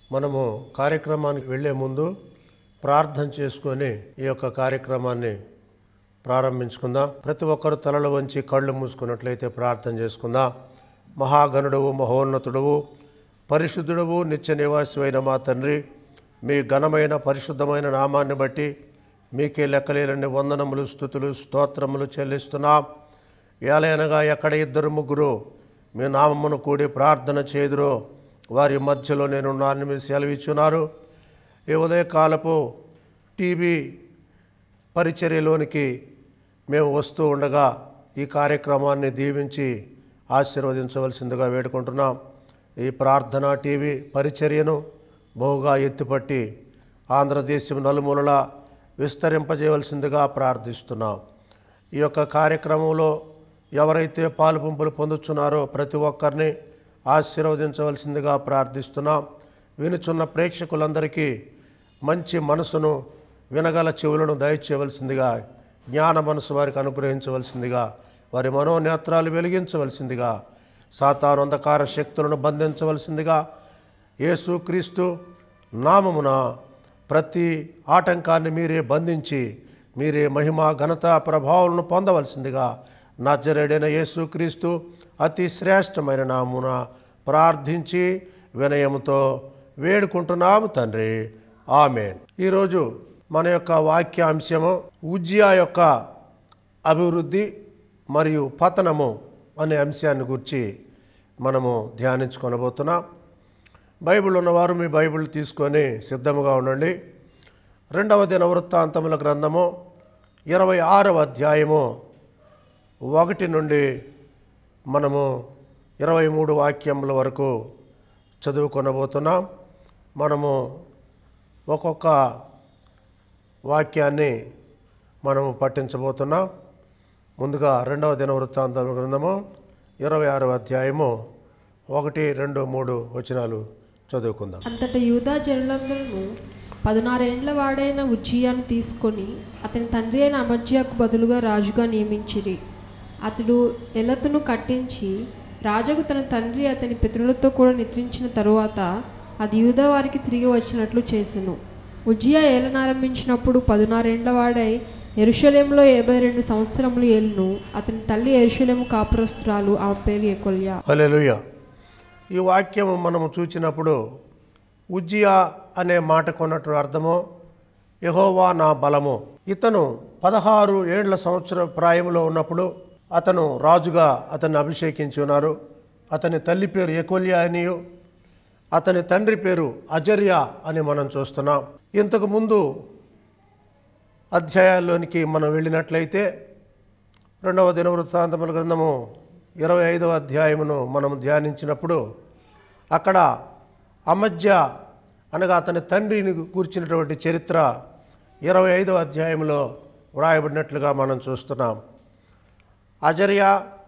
మనము కార్యక్రమానికి వెళ్ళే ముందు ప్రార్థన చేసుకొని ఈ యొక్క కార్యక్రమాన్ని ప్రారంభించుకుందాం ప్రతి ఒక్కరు తలలు వంచి కళ్ళు మూసుకున్నట్లయితే ప్రార్థన చేసుకుందాం మహాగణుడవు మహోన్నతుడవు పరిశుద్ధుడవు నిత్య నివాసి అయిన మా తండ్రి మీ ఘనమైన పరిశుద్ధమైన నామాన్ని బట్టి మీకే లెక్కలేనన్ని వందనములు స్థుతులు స్తోత్రములు చెల్లిస్తున్నాం ఏలైనగా ఎక్కడ ఇద్దరు ముగ్గురు మీ నామమును కూడి ప్రార్థన చేదురో వారి మధ్యలో నేను నాన్న మీరు సెలవిచ్చున్నారు ఈ ఉదయకాలపు టీవీ పరిచర్యలోనికి మేము వస్తూ ఉండగా ఈ కార్యక్రమాన్ని దీవించి ఆశీర్వదించవలసిందిగా వేడుకుంటున్నాం ఈ ప్రార్థన టీవీ పరిచర్యను బహుగా ఎత్తిపట్టి ఆంధ్రదేశం నలుమూలలా విస్తరింపజేయవలసిందిగా ప్రార్థిస్తున్నాం ఈ యొక్క కార్యక్రమంలో ఎవరైతే పాలు పంపులు పొందుతున్నారో ప్రతి ఒక్కరిని ఆశీర్వదించవలసిందిగా ప్రార్థిస్తున్నాం వినుచున్న ప్రేక్షకులందరికీ మంచి మనసును వినగల చెవులను దయచేయవలసిందిగా జ్ఞాన మనసు వారికి అనుగ్రహించవలసిందిగా వారి మనోనేత్రాలు వెలిగించవలసిందిగా సాతాను అంధకార శక్తులను బంధించవలసిందిగా యేసుక్రీస్తు నామమున ప్రతి ఆటంకాన్ని మీరే బంధించి మీరే మహిమ ఘనత ప్రభావాలను పొందవలసిందిగా నజరేడైన యేసుక్రీస్తు అతి శ్రేష్టమైన నామున ప్రార్థించి వినయముతో వేడుకుంటున్నాము తండ్రి ఆమెన్ ఈరోజు మన యొక్క వాక్యాంశము ఉజ్జియా యొక్క అభివృద్ధి మరియు పతనము అనే అంశాన్ని గురించి మనము ధ్యానించుకొనబోతున్నాం బైబిల్ ఉన్నవారు మీ బైబిల్ తీసుకొని సిద్ధముగా ఉండండి రెండవ దిన వృత్తాంతముల గ్రంథము ఇరవై ఆరవ అధ్యాయము ఒకటి నుండి మనము ఇరవై మూడు వాక్యముల వరకు చదువుకొనబోతున్నాం మనము ఒక్కొక్క వాక్యాన్ని మనము పట్టించబోతున్నాం ముందుగా రెండవ దిన వృత్తాంతముల గ్రంథము ఇరవై ఆరవ అధ్యాయము ఒకటి రెండు మూడు వచనాలు చదువుకుందాం అంతట యూదా జనులందరూ పదునారేండ్ల వాడైన ఉజ్జియాను తీసుకొని అతని తండ్రి అయిన అమర్జియాకు బదులుగా రాజుగా నియమించిరి అతడు ఎలతును కట్టించి రాజుకు తన తండ్రి అతని పితరులతో కూడా నిద్రించిన తరువాత అది యూదా వారికి తిరిగి వచ్చినట్లు చేసెను ఉజ్జియా ఏలనారంభించినప్పుడు పదునారేండ్ల వాడై ఎరుషలేంలో యాభై రెండు సంవత్సరములు ఏలును అతని తల్లి ఎరుషలేము కాపురస్తురాలు ఆమె పేరు ఎకొల్యా హల్లెలూయా ఈ వాక్యము మనము చూచినప్పుడు ఉజ్జియా అనే మాట కొన్నట్టు అర్థము యహోవా నా బలము ఇతను పదహారు ఏండ్ల సంవత్సర ప్రాయంలో ఉన్నప్పుడు అతను రాజుగా అతన్ని అభిషేకించి ఉన్నారు అతని తల్లి పేరు ఎకోలియా అనియు అతని తండ్రి పేరు అజర్యా అని మనం చూస్తున్నాం ఇంతకు ముందు అధ్యాయాల్లోనికి మనం వెళ్ళినట్లయితే రెండవ దినవృత్తాంతముల గ్రంథము ఇరవై ఐదవ అధ్యాయమును మనం ధ్యానించినప్పుడు అక్కడ అమధ్య అనగా అతని తండ్రిని కూర్చున్నటువంటి చరిత్ర ఇరవై ఐదవ అధ్యాయంలో వ్రాయబడినట్లుగా మనం చూస్తున్నాం అజర్య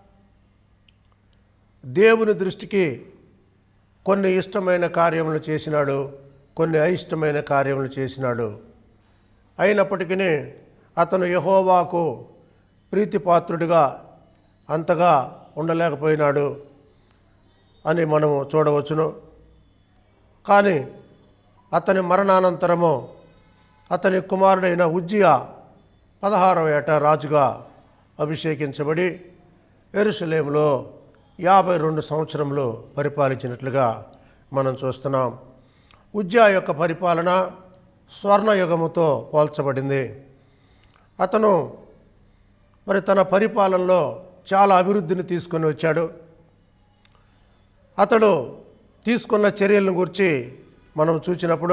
దేవుని దృష్టికి కొన్ని ఇష్టమైన కార్యములు చేసినాడు కొన్ని అయిష్టమైన కార్యములు చేసినాడు అయినప్పటికీ అతను యహోవాకు ప్రీతిపాత్రుడిగా అంతగా ఉండలేకపోయినాడు అని మనము చూడవచ్చును కానీ అతని మరణానంతరము అతని కుమారుడైన ఉజ్జియా పదహారవ ఏట రాజుగా అభిషేకించబడి ఎరుసలేంలో యాభై రెండు సంవత్సరములు పరిపాలించినట్లుగా మనం చూస్తున్నాం ఉజ్జా యొక్క పరిపాలన స్వర్ణయుగముతో పోల్చబడింది అతను మరి తన పరిపాలనలో చాలా అభివృద్ధిని తీసుకొని వచ్చాడు అతడు తీసుకున్న చర్యలను గురించి మనం చూసినప్పుడు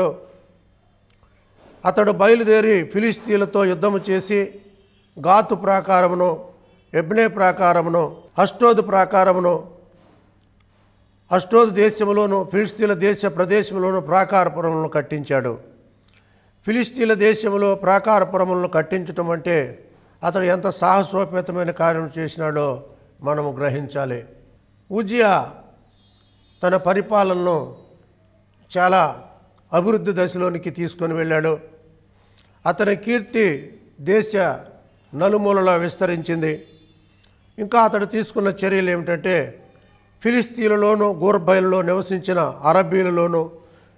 అతడు బయలుదేరి ఫిలిస్తీన్లతో యుద్ధము చేసి గాతు ప్రాకారమును ఎబ్నే ప్రాకారమును అష్టోదు ప్రాకారమును అష్టోదు దేశములోను ఫిలిస్తీన్ల దేశ ప్రదేశంలోను ప్రాకారపురములను కట్టించాడు ఫిలిస్తీన్ల దేశంలో ప్రాకారపురములను కట్టించటం అంటే అతడు ఎంత సాహసోపేతమైన కార్యం చేసినాడో మనము గ్రహించాలి ఉజియా తన పరిపాలనను చాలా అభివృద్ధి దశలోనికి తీసుకొని వెళ్ళాడు అతని కీర్తి దేశ నలుమూలలా విస్తరించింది ఇంకా అతడు తీసుకున్న చర్యలు ఏమిటంటే ఫిలిస్తీన్లలోను గోర్బైల్లో నివసించిన అరబీలలోను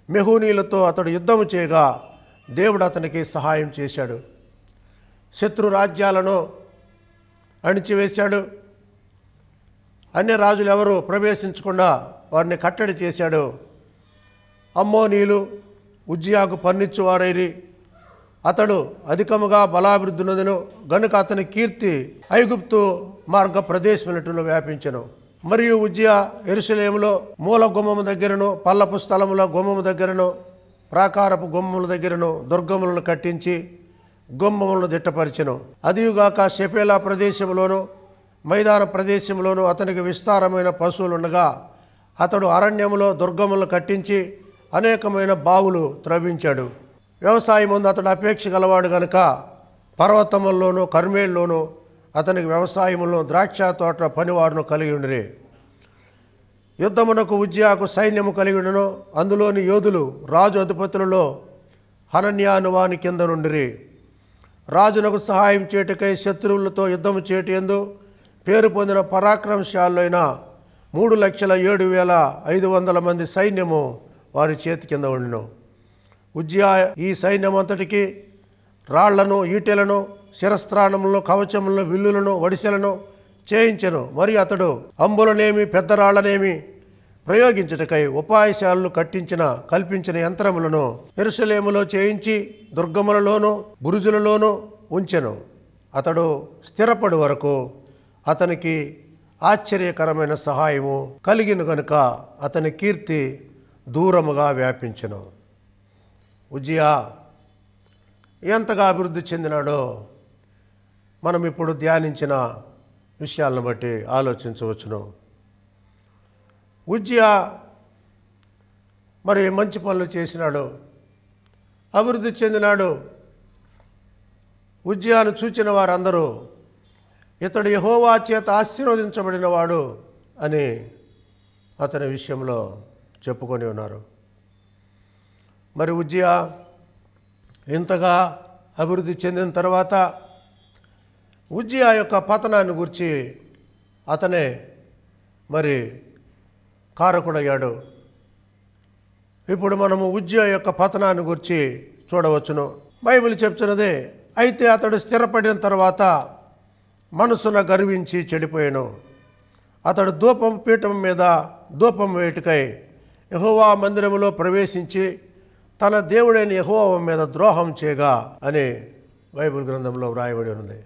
మెహూనీలతో అతడు యుద్ధము చేయగా దేవుడు అతనికి సహాయం చేశాడు శత్రు రాజ్యాలను అణిచివేశాడు అన్య రాజులు ఎవరు ప్రవేశించకుండా వారిని కట్టడి చేశాడు అమ్మోనీలు ఉజ్జియాకు పన్నిచ్చువారైరి అతడు అధికముగా బలాభివృద్ధి నొందెను గనుక అతని కీర్తి ఐగుప్తు మార్గ ప్రదేశములటులో వ్యాపించెను మరియు ఉజ్జియా ఎరుసలేములో మూల గుమ్మము దగ్గరను పల్లపు స్థలముల గుమ్మము దగ్గరను ప్రాకారపు గుమ్మముల దగ్గరను దుర్గములను కట్టించి గుమ్మములను దిట్టపరిచెను అదియుగాక షెఫేలా ప్రదేశంలోను మైదాన ప్రదేశంలోను అతనికి విస్తారమైన పశువులుండగా అతడు అరణ్యములో దుర్గములను కట్టించి అనేకమైన బావులు త్రవ్వించాడు వ్యవసాయం ముందు అతడు అపేక్ష గలవాడు గనుక పర్వతముల్లోనూ కర్మేల్లోనూ అతనికి వ్యవసాయములో ద్రాక్ష తోట పనివారును కలిగి ఉండిరి యుద్ధమునకు ఉజ్జయాకు సైన్యము కలిగి ఉండను అందులోని యోధులు రాజు అధిపతులలో హనన్యాను వాని కింద నుండిరి రాజునకు సహాయం చేటుకై శత్రువులతో యుద్ధము చేటు ఎందు పేరు పొందిన పరాక్రమశాలైన మూడు లక్షల ఏడు వేల ఐదు వందల మంది సైన్యము వారి చేతి కింద ఉండిను ఉజ్జయా ఈ సైన్యం అంతటికి రాళ్లను ఈటెలను శిరస్త్రాణములను కవచములను విల్లులను వడిసెలను చేయించెను మరియు అతడు అంబులనేమి పెద్ద రాళ్లనేమి ప్రయోగించుటకై ఉపాయశాలను కట్టించిన కల్పించిన యంత్రములను ఎరుసలేములో చేయించి దుర్గములలోనూ బురుజులలోనూ ఉంచెను అతడు స్థిరపడి వరకు అతనికి ఆశ్చర్యకరమైన సహాయము కలిగిన గనుక అతని కీర్తి దూరముగా వ్యాపించెను ఉజ్జియా ఎంతగా అభివృద్ధి చెందినాడో మనం ఇప్పుడు ధ్యానించిన విషయాలను బట్టి ఆలోచించవచ్చును ఉజ్జియా మరి మంచి పనులు చేసినాడు అభివృద్ధి చెందినాడు ఉజ్జియాను చూచిన వారందరూ ఇతడు యహోవా చేత ఆశీర్వదించబడినవాడు అని అతని విషయంలో చెప్పుకొని ఉన్నారు మరి ఉజ్జియా ఇంతగా అభివృద్ధి చెందిన తర్వాత ఉజ్జియా యొక్క పతనాన్ని గురించి అతనే మరి కారకుడయ్యాడు ఇప్పుడు మనము ఉజ్జియా యొక్క పతనాన్ని గురించి చూడవచ్చును బైబిల్ చెప్తున్నదే అయితే అతడు స్థిరపడిన తర్వాత మనసున గర్వించి చెడిపోయాను అతడు ధూపం పీఠం మీద ధూపం వేటుకై యహోవా మందిరములో ప్రవేశించి తన దేవుడైన యహోవా మీద ద్రోహం చేయగా అని బైబిల్ గ్రంథంలో వ్రాయబడి ఉంది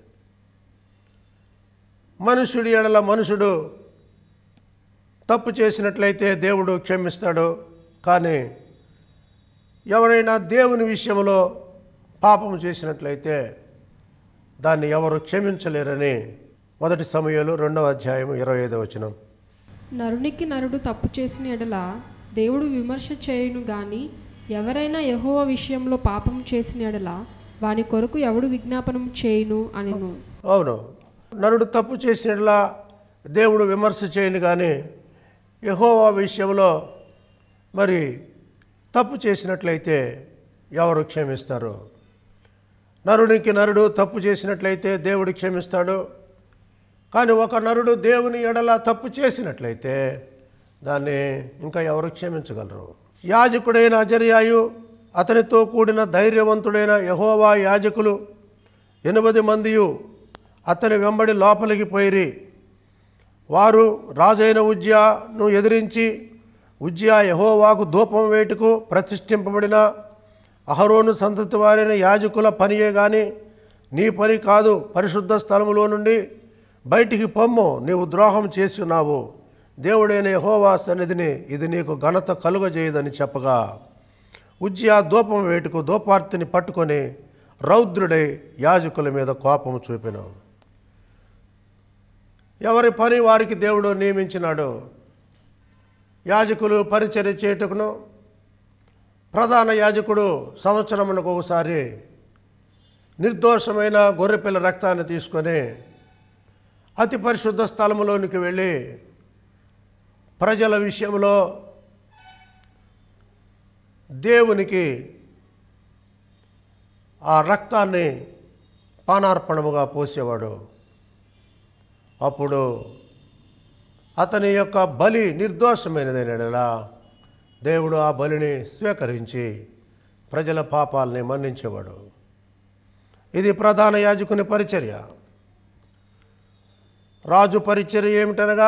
మనుషుడి ఎడల మనుషుడు తప్పు చేసినట్లయితే దేవుడు క్షమిస్తాడు కానీ ఎవరైనా దేవుని విషయంలో పాపం చేసినట్లయితే దాన్ని ఎవరు క్షమించలేరని మొదటి సమయంలో రెండవ అధ్యాయం ఇరవై ఐదవ వచనం నరునికి నరుడు తప్పు చేసిన ఎడల దేవుడు విమర్శ చేయును గాని ఎవరైనా యెహోవా విషయంలో పాపం చేసిన ఎడల వాని కొరకు ఎవడు విజ్ఞాపనం చేయును అనెను అవును నరుడు తప్పు చేసినట్లా దేవుడు విమర్శ చేయను కానీ యహోవా విషయంలో మరి తప్పు చేసినట్లయితే ఎవరు క్షమిస్తారు నరునికి నరుడు తప్పు చేసినట్లయితే దేవుడు క్షమిస్తాడు కానీ ఒక నరుడు దేవుని ఎడల తప్పు చేసినట్లయితే దాన్ని ఇంకా ఎవరు క్షమించగలరు యాజకుడైన అజర్యాయు అతనితో కూడిన ధైర్యవంతుడైన యహోవా యాజకులు ఎనిమిది మందియు అతని వెంబడి లోపలికి పోయిరి వారు రాజైన ఉజ్జాను ఎదిరించి ఉజ్జా యహోవాకు ధూపం వేటుకు ప్రతిష్ఠింపబడిన అహరోను సంతతి వారైన యాజకుల పనియే గాని నీ పని కాదు పరిశుద్ధ స్థలములో నుండి బయటికి పొమ్ము నీవు ద్రోహం చేసి ఉన్నావు దేవుడైన యహోవా సన్నిధిని ఇది నీకు ఘనత కలుగజేయదని చెప్పగా ఉజ్జయా ధూపం వేటుకు ధూపార్తిని పట్టుకొని రౌద్రుడై యాజకుల మీద కోపం చూపినావు ఎవరి పని వారికి దేవుడు నియమించినాడు యాజకులు పరిచర్య చేయుటకును ప్రధాన యాజకుడు సంవత్సరమునకు ఒకసారి నిర్దోషమైన గొర్రెపిల్ల రక్తాన్ని తీసుకొని అతి పరిశుద్ధ స్థలములోనికి వెళ్ళి ప్రజల విషయంలో దేవునికి ఆ రక్తాన్ని పానార్పణముగా పోసేవాడు అప్పుడు అతని యొక్క బలి నిర్దోషమైనదైనలా దేవుడు ఆ బలిని స్వీకరించి ప్రజల పాపాలని మన్నించేవాడు ఇది ప్రధాన యాజకుని పరిచర్య రాజు పరిచర్య ఏమిటనగా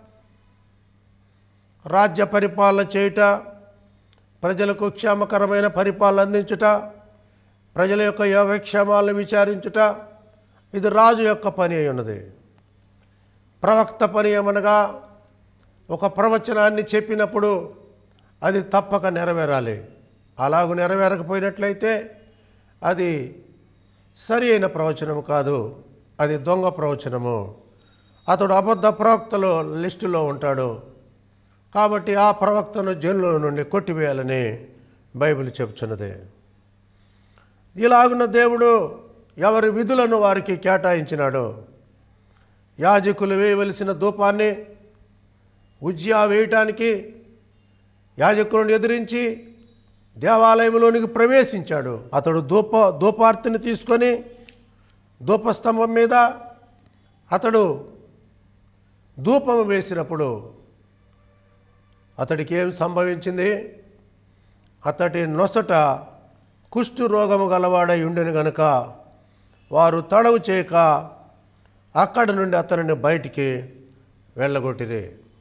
రాజ్య పరిపాలన చేయుట ప్రజలకు క్షేమకరమైన పరిపాలన అందించుట ప్రజల యొక్క యోగక్షేమాలను విచారించుట ఇది రాజు యొక్క పని అయి ఉన్నది ప్రవక్త పని ఏమనగా ఒక ప్రవచనాన్ని చెప్పినప్పుడు అది తప్పక నెరవేరాలి అలాగూ నెరవేరకపోయినట్లయితే అది సరి అయిన ప్రవచనము కాదు అది దొంగ ప్రవచనము అతడు అబద్ధ ప్రవక్తలు లిస్టులో ఉంటాడు కాబట్టి ఆ ప్రవక్తను జైల్లో నుండి కొట్టివేయాలని బైబిల్ చెప్తున్నది ఇలాగున్న దేవుడు ఎవరి విధులను వారికి కేటాయించినాడు యాజకులు వేయవలసిన ధూపాన్ని ఉజ్జా వేయటానికి యాజకులను ఎదిరించి దేవాలయంలోనికి ప్రవేశించాడు అతడు ధూప ధూపార్తిని తీసుకొని ధూపస్తంభం మీద అతడు ధూపం వేసినప్పుడు అతడికి ఏం సంభవించింది అతడి నొసట కుష్టు రోగము గలవాడై ఉండెను గనుక వారు తడవు చేయక అక్కడి నుండి అతనిని బయటికి వెళ్ళగొట్టిరి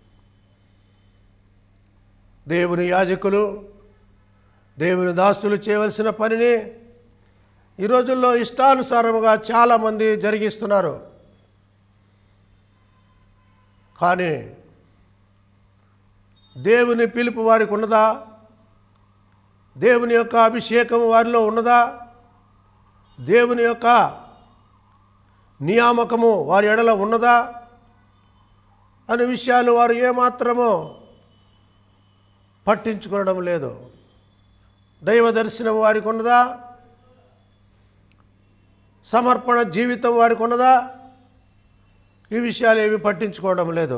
దేవుని యాజకులు దేవుని దాస్తులు చేయవలసిన పనిని ఈ రోజుల్లో ఇష్టానుసారముగా చాలామంది జరిగిస్తున్నారు కానీ దేవుని పిలుపు వారికి ఉన్నదా దేవుని యొక్క అభిషేకం వారిలో ఉన్నదా దేవుని యొక్క నియామకము వారి ఎడల ఉన్నదా అనే విషయాలు వారు ఏమాత్రమో పట్టించుకోవడం లేదు దైవ దర్శనం వారికి ఉన్నదా సమర్పణ జీవితం వారికి ఉన్నదా ఈ విషయాలు ఏవి పట్టించుకోవడం లేదు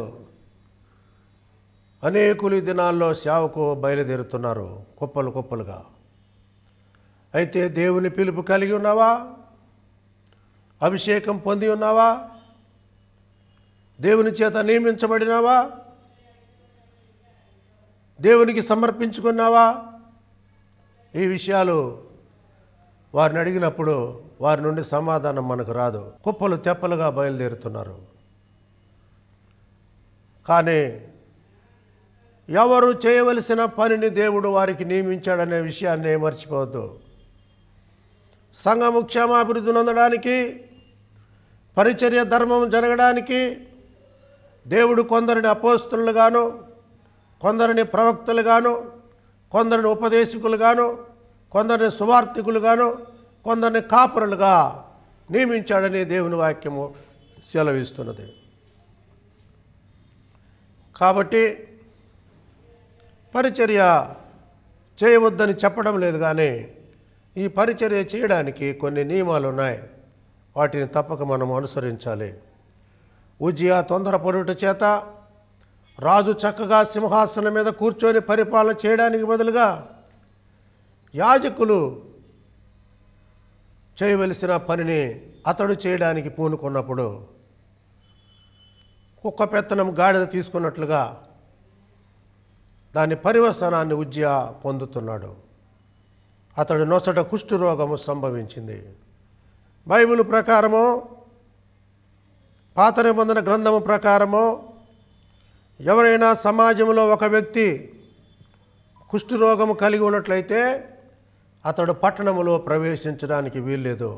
అనేకులు ఈ దినాల్లో సేవకు బయలుదేరుతున్నారు కుప్పలు కుప్పలుగా అయితే దేవుని పిలుపు కలిగి ఉన్నావా అభిషేకం పొంది ఉన్నావా దేవుని చేత నియమించబడినావా దేవునికి సమర్పించుకున్నావా ఈ విషయాలు వారిని అడిగినప్పుడు వారి నుండి సమాధానం మనకు రాదు కుప్పలు తెప్పలుగా బయలుదేరుతున్నారు కానీ ఎవరు చేయవలసిన పనిని దేవుడు వారికి నియమించాడనే విషయాన్ని మర్చిపోవద్దు సంఘము క్షేమాభివృద్ధి నొందడానికి పరిచర్య ధర్మం జరగడానికి దేవుడు కొందరిని అపోస్తులుగాను కొందరిని ప్రవక్తలుగాను కొందరిని ఉపదేశకులుగాను కొందరిని సువార్థికులుగాను కొందరిని కాపురులుగా నియమించాడని దేవుని వాక్యము సెలవిస్తున్నది కాబట్టి పరిచర్య చేయవద్దని చెప్పడం లేదు కానీ ఈ పరిచర్య చేయడానికి కొన్ని నియమాలు ఉన్నాయి వాటిని తప్పక మనం అనుసరించాలి ఉజ్జియా తొందరపడుట చేత రాజు చక్కగా సింహాసనం మీద కూర్చొని పరిపాలన చేయడానికి బదులుగా యాజకులు చేయవలసిన పనిని అతడు చేయడానికి పూనుకున్నప్పుడు కుక్క పెత్తనం గాడిద తీసుకున్నట్లుగా దాని పరివసనాన్ని ఉజ్జయ పొందుతున్నాడు అతడు నొసట కుష్ఠరోగము సంభవించింది బైబిల్ ప్రకారము పాత నిబంధన గ్రంథము ప్రకారము ఎవరైనా సమాజంలో ఒక వ్యక్తి కుష్ఠరోగము కలిగి ఉన్నట్లయితే అతడు పట్టణములో ప్రవేశించడానికి వీల్లేదు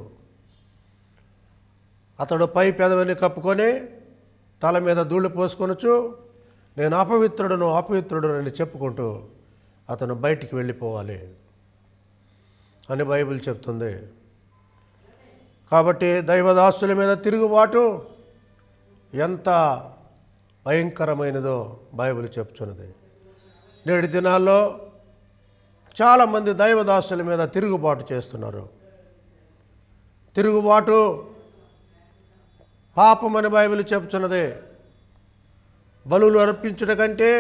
అతడు పై పెదవిని కప్పుకొని తల మీద ధూళి పోసుకొనొచ్చు నేను అపవిత్రుడును అపవిత్రుడు అని చెప్పుకుంటూ అతను బయటికి వెళ్ళిపోవాలి అని బైబిల్ చెప్తుంది కాబట్టి దైవదాసుల మీద తిరుగుబాటు ఎంత భయంకరమైనదో బైబిల్ చెప్తున్నది నేటి దినాల్లో చాలామంది దైవదాసుల మీద తిరుగుబాటు చేస్తున్నారు తిరుగుబాటు పాపమని బైబిల్ చెప్తున్నది బలులు అర్పించుట కంటే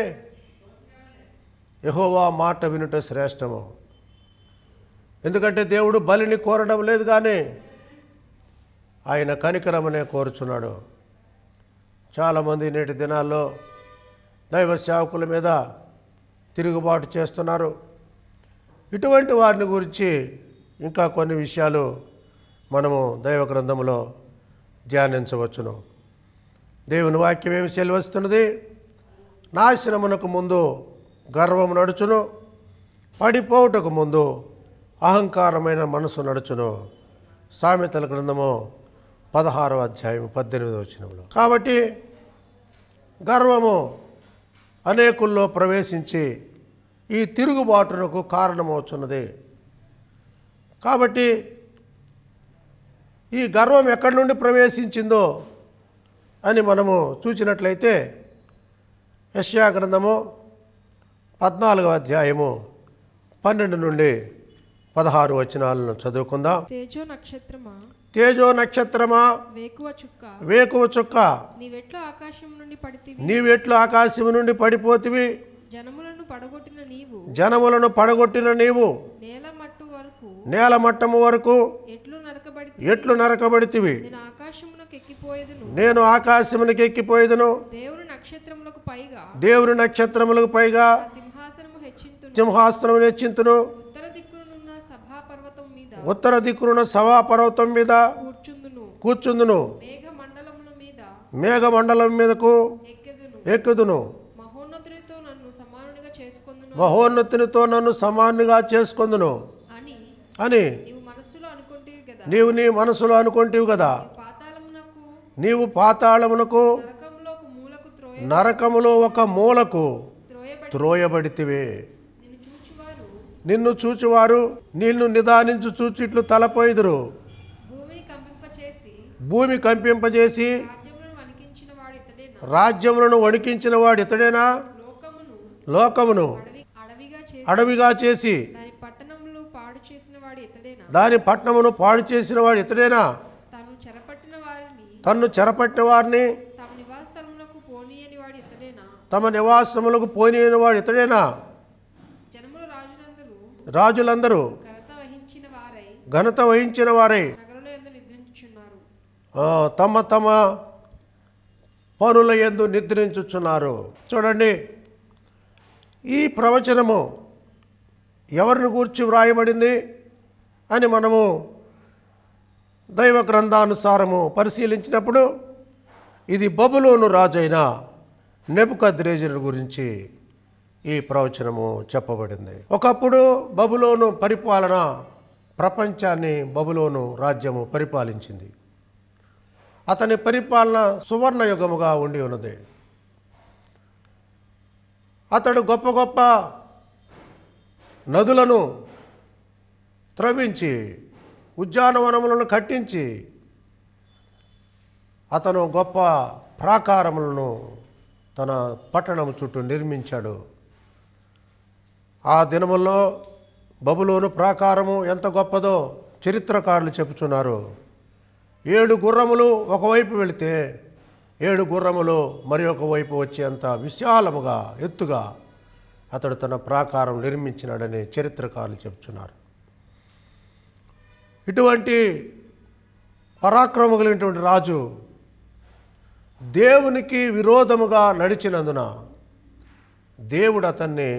యహోవా మాట వినుట శ్రేష్టము ఎందుకంటే దేవుడు బలిని కోరడం లేదు కానీ ఆయన కనికరమనే కోరుచున్నాడు చాలామంది నేటి దినాల్లో దైవ సేవకుల మీద తిరుగుబాటు చేస్తున్నారు ఇటువంటి వారిని గురించి ఇంకా కొన్ని విషయాలు మనము దైవ గ్రంథంలో ధ్యానించవచ్చును దేవుని వాక్యం ఏమి సెలవిస్తున్నది నాశనమునకు ముందు గర్వం నడుచును పడిపోవుటకు ముందు అహంకారమైన మనసు నడుచును సామెతల గ్రంథము పదహారవ అధ్యాయం పద్దెనిమిదవ వచనంలో కాబట్టి గర్వము అనేకుల్లో ప్రవేశించి ఈ తిరుగుబాటునకు కారణమవుతున్నది కాబట్టి ఈ గర్వం ఎక్కడి నుండి ప్రవేశించిందో అని మనము చూసినట్లయితే యశ్యా గ్రంథము పద్నాలుగవ అధ్యాయము పన్నెండు నుండి పదహారు వచనాలను చదువుకుందాం తేజో నక్షత్రమా తేజో నక్షత్రమా వేకువ చుక్క వేకువ చుక్క నీవెట్లో ఆకాశం నుండి పడితివి నీవెట్లు ఆకాశము నుండి పడిపోతివి జనములను పడగొట్టిన నీవు జనములను పడగొట్టిన నీవు నేల మట్టు వరకు నేల మట్టము వరకు ఎట్లు నరకబడి ఎట్లు నరకబడితివి నేను ఆకాశమునకు ఎక్కిపోయేదను నేను ఆకాశమునికి ఎక్కిపోయేదను దేవుని నక్షత్రములకు పైగా దేవుని నక్షత్రములకు పైగా ఆ సింహాసనము హెచ్చింతును సింహాసనము నెచ్చింతును ఉత్తర దిక్కునున్న సభా పర్వతం మీద ఉత్తర దిక్కున సభా పర్వతం మీద కూర్చుందును కూర్చుందును మేఘ మండలముల మీద మేఘమండలం మీదకు ఎక్కెదను ఎక్కుదును మహోన్నతునితో నన్ను సమానునిగా చేసుకొందును మహోన్నతునితో నన్ను సమానుగా చేసుకొందును అని అని నీవు మనస్సులో అనుకుంటివి కదా నీవు నీ మనసులో అనుకుంటివి కదా పాతాళమునకు నీవు పాతాళమునకు నరకంలోకి మూలకు త్రోయ నరకములో ఒక మూలకు త్రోయబడి త్రోయబడితివే నిన్ను చూచువారు నిన్ను చూచువారు నిన్ను నిదానించు చూచిట్లు తలపోయిదురు భూమిని కంపింపచేసి భూమి కంపింపజేసి రాజ్యములను వణికించిన వాడు ఇతడేనా రాజ్యములను వణికించిన వాడు ఇతడేనా లోకమును లోకమును అడవి అడవిగా చేసి అడవిగా చేసి దాని పట్టణములు పాడు చేసిన వాడు ఇతడేనా దాని పట్టణమును పాడు చేసిన వాడు ఇతడేనా తాను చెరపట్టిన వారిని తన్ను చెరపట్టిన వారిని తమ నివాసములకు పోనీయని వాడు ఇతడేనా తమ నివాసములకు పోనీయన వాడు ఇతడేనా జనముల రాజులందరూ రాజులందరూ ఘనత వహించిన వారై ఘనత వహించిన వారే నగరంలో ఎందు నిద్రించుచున్నారు ఆ, తమ తమ పనుల ఎందు నిద్రించుచున్నారు చూడండి ఈ ప్రవచనము ఎవరిని గూర్చి వ్రాయబడింది అని మనము దైవ గ్రంథానుసారము పరిశీలించినప్పుడు ఇది బబులోను రాజైన నెబుకద్రేజరు గురించి ఈ ప్రవచనము చెప్పబడింది ఒకప్పుడు బబులోను పరిపాలన ప్రపంచాన్ని బబులోను రాజ్యము పరిపాలించింది అతని పరిపాలన సువర్ణ యుగముగా ఉండి ఉన్నది అతడు గొప్ప గొప్ప నదులను త్రవించి ఉద్యానవనములను కట్టించి అతను గొప్ప ప్రాకారములను తన పట్టణం చుట్టూ నిర్మించాడు ఆ దినముల్లో బబులోను ప్రాకారము ఎంత గొప్పదో చరిత్రకారులు చెప్పుచున్నారు ఏడు గుర్రములు ఒకవైపు వెళితే ఏడు గుర్రములు మరి ఒక వైపు వచ్చేంత విశాలముగా ఎత్తుగా అతడు తన ప్రాకారం నిర్మించినాడని చరిత్రకారులు చెప్తున్నారు ఇటువంటి పరాక్రమ కలిగినటువంటి రాజు దేవునికి విరోధముగా నడిచినందున దేవుడు అతన్ని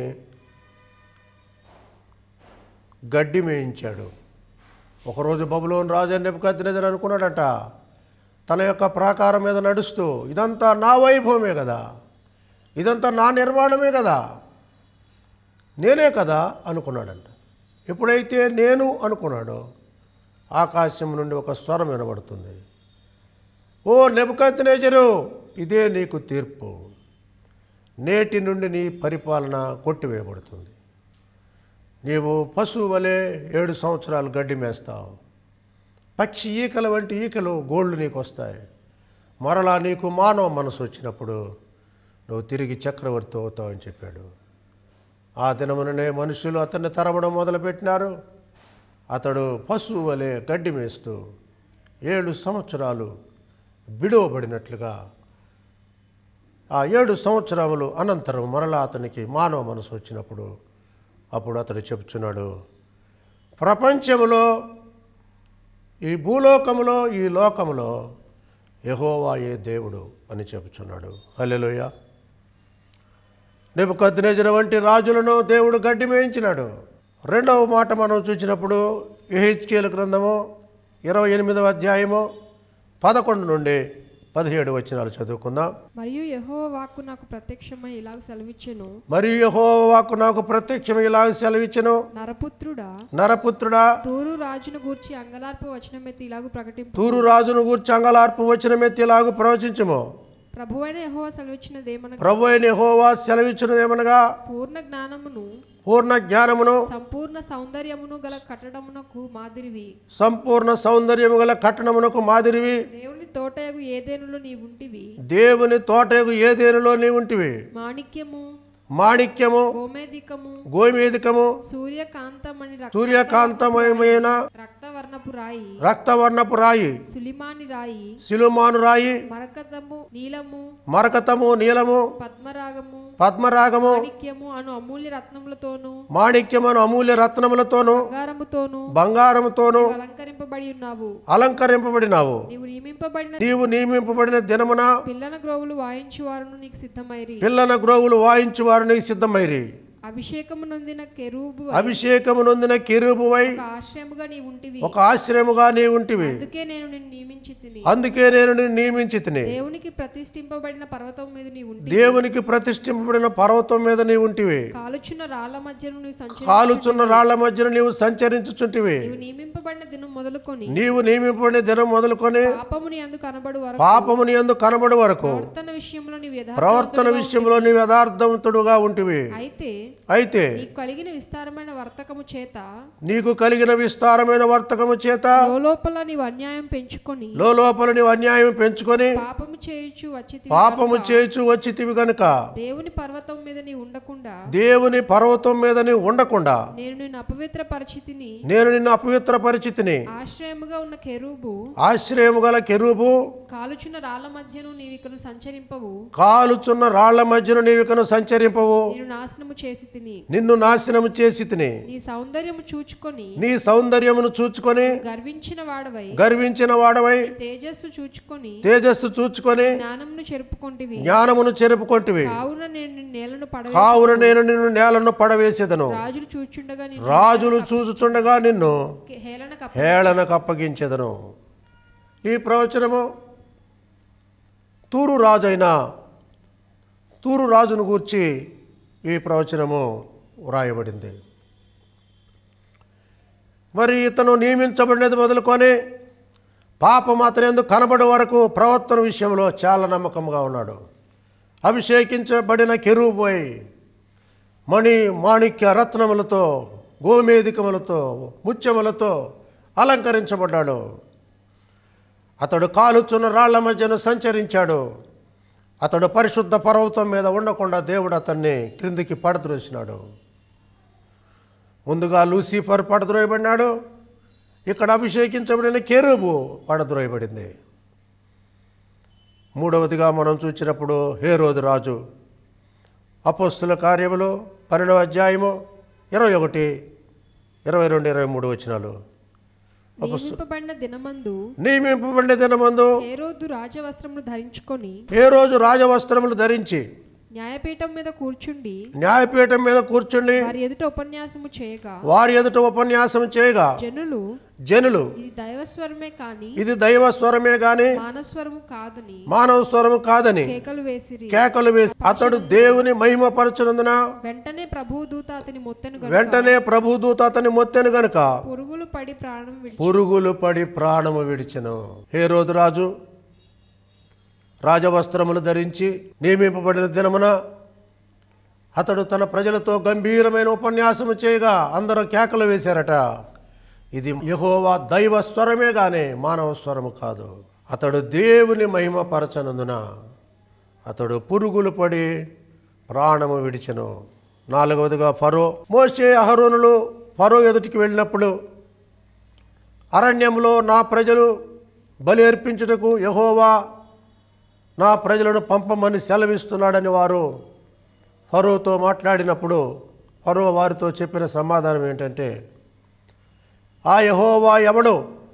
గడ్డి మేయించాడు ఒకరోజు బబులోని రాజు అని నెప్పుకద్దినజర్ అనుకున్నాడట తన యొక్క ప్రాకారం మీద నడుస్తూ ఇదంతా నా వైభవమే కదా ఇదంతా నా నిర్మాణమే కదా నేనే కదా అనుకున్నాడంట ఎప్పుడైతే నేను అనుకున్నాడో ఆకాశం నుండి ఒక స్వరం వినబడుతుంది ఓ నెబుకద్నేజరు ఇదే నీకు తీర్పు నేటి నుండి నీ పరిపాలన కొట్టివేయబడుతుంది నీవు పశువు వలె ఏడు సంవత్సరాలు గడ్డి మేస్తావు పక్షి ఈకల వంటి ఈకలు గోళ్ళు నీకు వస్తాయి మరలా నీకు మానవ మనసు వచ్చినప్పుడు నువ్వు తిరిగి చక్రవర్తి అవుతావు అని చెప్పాడు ఆ దినముననే మనుషులు అతన్ని తరమడం మొదలుపెట్టినారు అతడు పశువు వలె గడ్డి మేస్తూ ఏడు సంవత్సరాలు విడువబడినట్లుగా ఆ ఏడు సంవత్సరములు అనంతరం మరలా అతనికి మానవ మనసు వచ్చినప్పుడు అప్పుడు అతడు చెప్తున్నాడు ప్రపంచములో ఈ భూలోకములో ఈ లోకములో యెహోవాయే దేవుడు అని చెబుతున్నాడు హల్లెలూయ నెబుకద్నేజర్ వంటి రాజులను దేవుడు గడ్డి మేయించినాడు రెండవ మాట మనం చూసినప్పుడు ఎహెచ్కేల గ్రంథము ఇరవై ఎనిమిదవ అధ్యాయము పదకొండు నుండి పదిహేడు వచనాలు చదువుకుందాం మరియు యహో వాక్కు నాకు ప్రత్యక్షమై ఇలాగ సెలవిచ్చెను మరియు యెహోవాకు నాకు ప్రత్యక్షం ఇలా సెలవిచ్చెను నరపుత్రుడా నరపుత్రుడా తూరు రాజును గూర్చి అంగలార్పు వచనమెత్తి ఇలాగ ప్రకటింపు తూరు రాజును గూర్చి అంగలార్పు వచ్చిన మెత్తిలాగు ప్రవచించము ప్రభువైన యహోవ సెలవిచ్చినదేమనగా ప్రభు అయిన యెహోవా సెలవిచ్చినదేమనగా పూర్ణ జ్ఞానమును పూర్ణ జ్ఞానమును సంపూర్ణ సౌందర్యమును గల కట్టడమునకు మాదిరివి సంపూర్ణ సౌందర్యము గల కట్టణమునకు మాదిరివి దేవుని తోటయగు ఏదేనులో నీ ఉంటివి దేవుని తోటకు ఏదేనులో నీ ఉంటివి మాణిక్యము మాణిక్యము గోమేదికము గోమేదికము సూర్యకాంతమణి రక్త సూర్యకాంతమయమైన రక్తవర్ణపు రాయి రక్తవర్ణపు రాయి సులిమాని రాయి సిలుమాను రాయి మరకతము నీలము మరకతము నీలము పద్మరాగము పద్మరాగము మాణిక్యము అను అమూల్య రత్నములతోను మాణిక్యమను అమూల్య రత్నములతోను బంగారముతోను బంగారముతోను నీవు అలంకరింపబడి ఉన్నావు అలంకరింపబడినావు నీవు నియమింపబడిన నీవు నియమింపబడిన దినమున పిల్లన గ్రోవులు వాయించు వారును నీకు సిద్ధమైరి పిల్లన గ్రోవులు వాయించు వారిని సిద్ధమైరి అభిషేకము నొందిన కెరూబు అభిషేకము నొందిన కిరుబువై ఒక ఆశ్రయముగా నీ ఉంటివి ఒక ఆశ్రయముగా నీ ఉంటివి అందుకే నేను నిన్ను నియమించి తిని అందుకే నేను నిన్ను నియమించి తిని దేవునికి ప్రతిష్ఠింపబడిన పర్వతం మీద నీ ఉంటి దేవునికి ప్రతిష్ఠింపబడిన పర్వతం మీద నీ ఉంటివి కాలుచున్న రాళ్ల మధ్యను నీవు సంచరి కాలుచున్న రాళ్ల మధ్యన నీవు సంచరించుచుంటివి నీవు నియమింపబడిన దినం మొదలుకొని నీవు నియమింపబడిన దినం మొదలుకొని పాపము నీ అందు కనబడు వరకు పాపముని ఎందు కనబడి వరకు ప్రవర్తన విషయంలో నీవు యథార్థ ప్రవర్తన విషయంలో నీవు యథార్థవంతుడుగా ఉంటివి అయితే అయితే నీకు కలిగిన విస్తారమైన వర్తకము చేత నీకు కలిగిన విస్తారమైన వర్తకము చేత లోపల నీవు అన్యాయం పెంచుకొని లోపల నీవు అన్యాయం పెంచుకొని పాపము చేయుచు వచ్చి పాపము చేయుచు వచ్చితివి గనుక దేవుని పర్వతం మీద నీ ఉండకుండా దేవుని పర్వతం మీద నీవు ఉండకుండా నేను నిన్ను అపవిత్ర పరిచితిని నేను నిన్ను అపవిత్ర పరిచితిని ఆశ్రయముగా ఉన్న కెరూబు ఆశ్రయము గల కెరూబు కాలుచున్న రాళ్ల మధ్యను నీవు ఇకను సంచరింపవు కాలుచున్న రాళ్ల మధ్యను నీవికను సంచరింపవు నేను నాశనము చేసి తిని నిన్ను నాశనము చేసి తిని నీ సౌందర్యము చూచుకొని నీ సౌందర్యమును చూచుకొని గర్వించిన వాడవై గర్వించిన వాడవై తేజస్సు చూచుకొని తేజస్సు చూచుకొని జ్ఞానమును చెరుపుకొంటివి జ్ఞానమును చెరుపుకొంటివి కావున నేను నిన్ను నేలను పడవ కావున నేను నిన్ను నేలను పడవేసేదను రాజులు చూచుండగా నేను రాజులు చూచుచుండగా నిన్ను హేళన కప్ప హేళనకు అప్పగించెదను ఈ ప్రవచనము తూరు రాజైన తూరు రాజును గూర్చి ఈ ప్రవచనము వ్రాయబడింది మరి ఇతను నియమించబడినది మొదలుకొని పాపం అతని ఎందుకు కనబడే వరకు ప్రవర్తన విషయంలో చాలా నమ్మకంగా ఉన్నాడు అభిషేకించబడిన కెరూబోయ్ మణి మాణిక్య రత్నములతో గోమేదికములతో ముత్యములతో అలంకరించబడ్డాడు అతడు కాలుచున్న రాళ్ల మధ్యను సంచరించాడు అతడు పరిశుద్ధ పర్వతం మీద ఉండకుండా దేవుడు అతన్ని క్రిందికి పడద్రోసినాడు ముందుగా లూసిఫర్ పడద్రోయబడినాడు ఇక్కడ అభిషేకించబడిన కెరూబు పడద్రోయబడింది మూడవదిగా మనం చూసినప్పుడు హేరోదు రాజు అపోస్తుల కార్యములు పన్నెండవ అధ్యాయము ఇరవై ఒకటి ఇరవై రెండు ఇరవై మూడు వచనాలు నియమింపబడిన దినమందు నియమింపబడిన దినమందు హేరోదు రాజవస్త్రములు ధరించుకొని ఏ రోజు రాజవస్త్రములు ధరించి న్యాయపీఠం మీద కూర్చుండి న్యాయపీఠం మీద కూర్చుండి వారి ఎదుట ఉపన్యాసము చేయగా వారి ఎదుట ఉపన్యాసం చేయగా జనులు జనులు ఇది దైవస్వరమే కాని ఇది దైవ స్వరమే గాని మానస్వరము కాదని మానవ స్వరము కాదని కేకలు వేసిరి కేకలు వేసి అతడు దేవుని మహిమపరచునందున వెంటనే ప్రభువు దూత అతని మొత్తెను గనుక వెంటనే ప్రభుదూత అతని మొత్తెను గనుక పురుగులు పడి ప్రాణం విడిచి పురుగులు పడి ప్రాణము విడిచెను హే రోజు రాజు రాజవస్త్రములు ధరించి నియమింపబడిన దినమున అతడు తన ప్రజలతో గంభీరమైన ఉపన్యాసము చేయగా అందరూ కేకలు వేశారట ఇది యహోవా దైవ స్వరమే గానే మానవ స్వరము కాదు అతడు దేవుని మహిమపరచనందున అతడు పురుగులు పడి ప్రాణము విడిచెను నాలుగవదిగా ఫరో మోసే అహరోనులు ఫరో ఎదుటికి వెళ్ళినప్పుడు అరణ్యంలో నా ప్రజలు బలి అర్పించుటకు యహోవా నా ప్రజలను పంపమని సెలవిస్తున్నాడని వారు ఫరోతో మాట్లాడినప్పుడు ఫరో వారితో చెప్పిన సమాధానం ఏంటంటే ఆ యహోవా ఎవడు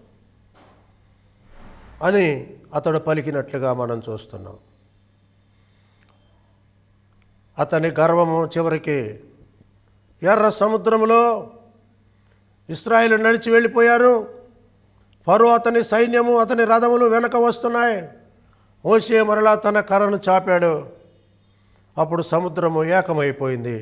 అని అతడు పలికినట్లుగా మనం చూస్తున్నాం అతని గర్వము చివరికి ఎర్ర సముద్రంలో ఇస్రాయేల్ నడిచి వెళ్ళిపోయారు ఫరో అతని సైన్యము అతని రథములు వెనక వస్తున్నాయి మోసే మరలా తన కర్రను చాపాడు అప్పుడు సముద్రము ఏకమైపోయింది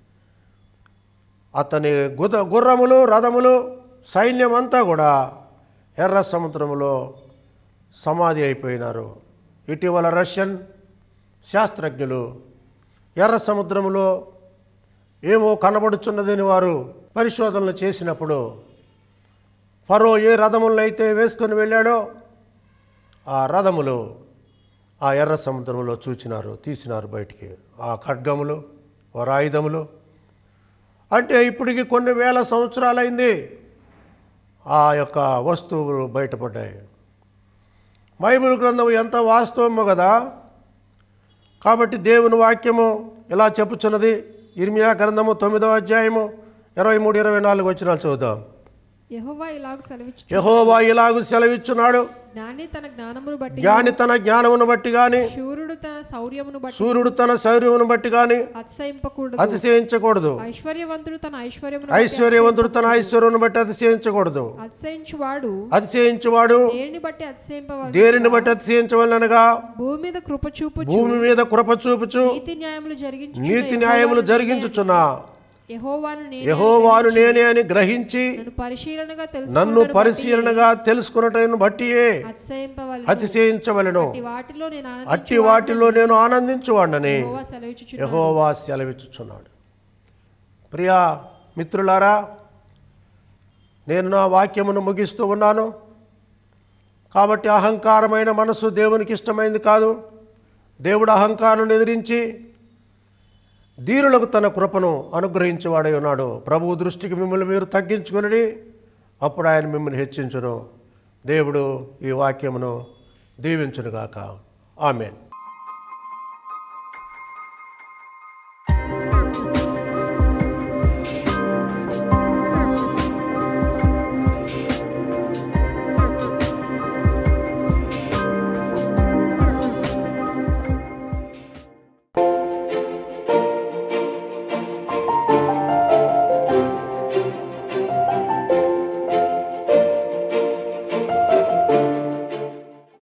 అతని గుద గుర్రములు రథములు సైన్యం అంతా కూడా ఎర్ర సముద్రములో సమాధి అయిపోయినారు ఇటీవల రష్యన్ శాస్త్రజ్ఞులు ఎర్ర సముద్రములో ఏమో కనబడుచున్నదని వారు పరిశోధనలు చేసినప్పుడు ఫరో ఏ రథములను అయితే వేసుకొని వెళ్ళాడో ఆ రథములు ఆ ఎర్ర సముద్రంలో చూచినారు తీసినారు బయటికి ఆ ఖడ్గములు వారి ఆయుధములు అంటే ఇప్పటికి కొన్ని వేల సంవత్సరాలైంది ఆ యొక్క వస్తువులు బయటపడ్డాయి బైబిల్ గ్రంథం ఎంత వాస్తవమో కదా కాబట్టి దేవుని వాక్యము ఇలా చెప్పుచున్నది ఇర్మియా గ్రంథము తొమ్మిదవ అధ్యాయము ఇరవై మూడు ఇరవై నాలుగు వచ్చినాలు చూద్దాం యెహోవా ఇలాగ సెలవిచ్చు యహోవా ఇలాగు సెలవిచ్చున్నాడు జ్ఞాని తన జ్ఞానమును బట్టి జ్ఞాని తన జ్ఞానమును బట్టి గాని శూరుడు తన శౌర్యమును బట్టి సూర్యుడు తన శౌర్యమును బట్టి గాని అతిశయింపకూడదు అతిశయించకూడదు ఐశ్వర్యవంతుడు తన ఐశ్వర్యమును ఐశ్వర్యవంతుడు తన ఐశ్వర్యమును బట్టి అతిశయించకూడదు అతిశయించువాడు అతిశయించువాడు దేనిని బట్టి అతిశయింపవలెను దేనిని బట్టి అతిశయించవలనగా భూమి మీద కృప చూపు భూమి మీద కృప చూపుచు నీతి న్యాయములు జరిగించు నీతి న్యాయములు జరిగించుచున్నా యెహోవాను నేను యహోవాను నేనే అని గ్రహించి నన్ను పరిశీలనగా తెలుసు నన్ను పరిశీలనగా తెలుసుకున్నటను బట్టియే అతిశయింపవలెను అతిశయించవలను అట్టి వాటిలో నేను అట్టి వాటిలో నేను ఆనందించువాడని యెహోవా సెలవిచ్చుచు యహోవా సెలవిచ్చుచున్నాడు ప్రియా మిత్రులారా నేను నా వాక్యమును ముగిస్తూ ఉన్నాను కాబట్టి అహంకారమైన మనసు దేవునికి ఇష్టమైంది కాదు దేవుడు అహంకారం ఎదిరించి దీనులకు తన కృపను అనుగ్రహించేవాడై ఉన్నాడు ప్రభు దృష్టికి మిమ్మల్ని మీరు తగ్గించుకుని అప్పుడు ఆయన మిమ్మల్ని హెచ్చించును దేవుడు ఈ వాక్యమును దీవించునుగాక ఆమెన్